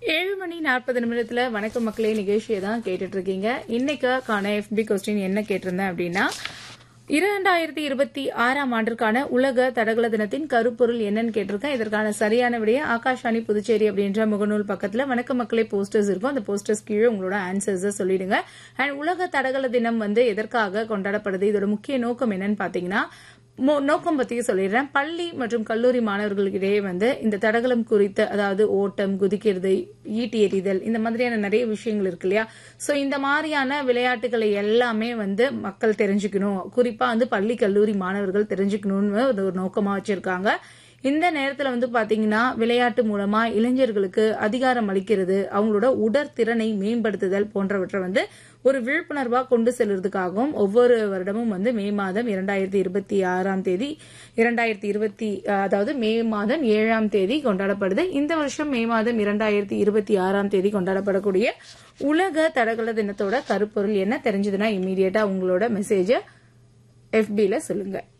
ஏழு மணி நாற்பது நிமிடத்துல வணக்கம் மக்களே நிகழ்ச்சியை தான் கேட்டுட்டு இருக்கீங்க இன்னைக்கான எஃபி கொஸ்டின் என்ன கேட்டிருந்தேன் அப்படின்னா இரண்டாயிரத்தி இருபத்தி ஆறாம் ஆண்டிற்கான உலக தடகள தினத்தின் கருப்பொருள் என்னன்னு கேட்டிருக்கேன் இதற்கான சரியான விடைய ஆகாஷாணி புதுச்சேரி அப்படின்ற முகநூல் பக்கத்துல வணக்க மக்களே போஸ்டர்ஸ் இருக்கும் அந்த போஸ்டர்ஸ் கீழே உங்களோட ஆன்சர்ஸ் சொல்லிடுங்க அண்ட் உலக தடகள தினம் வந்து எதற்காக கொண்டாடப்படுது இதோட முக்கிய நோக்கம் என்னன்னு பாத்தீங்கன்னா மோ- நோக்கம் பத்தி சொல்லிடுறேன் பள்ளி மற்றும் கல்லூரி மாணவர்களுக்கிடையே வந்து இந்த தடகளம் குறித்த அதாவது ஓட்டம் குதிக்கிறது ஈட்டி எறிதல் இந்த மாதிரியான நிறைய விஷயங்கள் இருக்கு இல்லையா சோ இந்த மாதிரியான விளையாட்டுகளை எல்லாமே வந்து மக்கள் தெரிஞ்சுக்கணும் குறிப்பா வந்து பள்ளி கல்லூரி மாணவர்கள் தெரிஞ்சுக்கணும்னு ஒரு ஒரு நோக்கமா வச்சிருக்காங்க இந்த நேரத்துல வந்து பாத்தீங்கன்னா விளையாட்டு மூலமா இளைஞர்களுக்கு அதிகாரம் அளிக்கிறது அவங்களோட உடற்திறனை மேம்படுத்துதல் போன்றவற்றை வந்து ஒரு விழிப்புணர்வா கொண்டு செல்வதற்காகவும் ஒவ்வொரு வருடமும் வந்து மே மாதம் இரண்டாயிரத்தி இருபத்தி ஆறாம் தேதி இரண்டாயிரத்தி இருபத்தி அதாவது மே மாதம் ஏழாம் தேதி கொண்டாடப்படுது இந்த வருஷம் மே மாதம் இரண்டாயிரத்தி இருபத்தி ஆறாம் தேதி கொண்டாடப்படக்கூடிய உலக தடகள தினத்தோட கருப்பொருள் என்ன தெரிஞ்சதுன்னா இம்மீடியட்டா உங்களோட மெசேஜ FB ல சொல்லுங்க